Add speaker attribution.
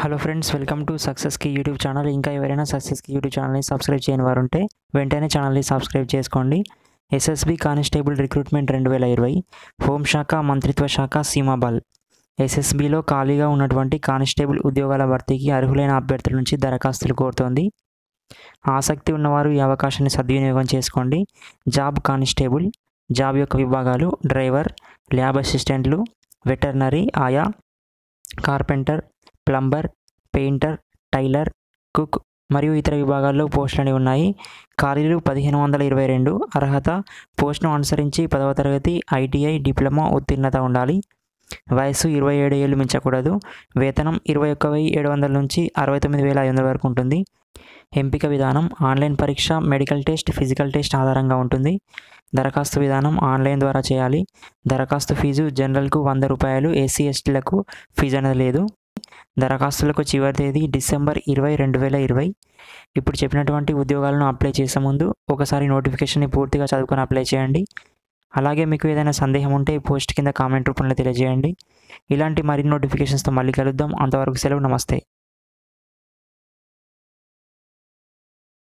Speaker 1: hello friends welcome to success కి YouTube channel ఇంకా ఎవరైనా సక్సెస్ కి యూట్యూబ్ ఛానల్ని సబ్స్క్రైబ్ చేయని వారు ఉంటే వెంటనే ఛానల్ని సబ్స్క్రైబ్ చేసుకోండి ఎస్ఎస్బి కానిస్టేబుల్ రిక్రూట్మెంట్ రెండు వేల ఇరవై హోంశాఖ మంత్రిత్వ శాఖ సీమాబల్ ఎస్ఎస్బిలో ఖాళీగా ఉన్నటువంటి కానిస్టేబుల్ ఉద్యోగాల భర్తీకి అర్హులైన అభ్యర్థుల నుంచి దరఖాస్తులు కోరుతోంది ఆసక్తి ఉన్నవారు ఈ అవకాశాన్ని సద్వినియోగం చేసుకోండి జాబ్ కానిస్టేబుల్ జాబ్ యొక్క విభాగాలు డ్రైవర్ ల్యాబ్ అసిస్టెంట్లు వెటర్నరీ ఆయా carpenter plumber painter tailor cook మరియు ఇతర విభాగాల్లో పోస్టులు ఉన్నాయి ఖాళీలు పదిహేను వందల ఇరవై రెండు అర్హత పోస్టును అనుసరించి పదవ తరగతి ఐటీఐ డిప్లొమా ఉత్తీర్ణత ఉండాలి వయసు ఇరవై ఏడు ఏళ్ళు మించకూడదు వేతనం ఇరవై ఒక్క వెయ్యి ఏడు వందల నుంచి అరవై తొమ్మిది వేల ఐదు వందల వరకు ఉంటుంది ఎంపిక విధానం ఆన్లైన్ పరీక్ష మెడికల్ టెస్ట్ ఫిజికల్ టెస్ట్ ఆధారంగా ఉంటుంది దరఖాస్తు విధానం ఆన్లైన్ ద్వారా చేయాలి దరఖాస్తు ఫీజు జనరల్కు వంద రూపాయలు ఎస్సీ ఎస్టీలకు ఫీజు అనేది లేదు దరఖాస్తులకు చివరి తేదీ డిసెంబర్ ఇరవై రెండు వేల ఇరవై ఇప్పుడు చెప్పినటువంటి ఉద్యోగాలను అప్లై చేసే ముందు ఒకసారి నోటిఫికేషన్ని పూర్తిగా చదువుకొని అప్లై చేయండి అలాగే మీకు ఏదైనా సందేహం ఉంటే పోస్ట్ కింద కామెంట్ రూపంలో తెలియజేయండి ఇలాంటి మరిన్ని నోటిఫికేషన్స్తో మళ్ళీ కలుద్దాం అంతవరకు సెలవు నమస్తే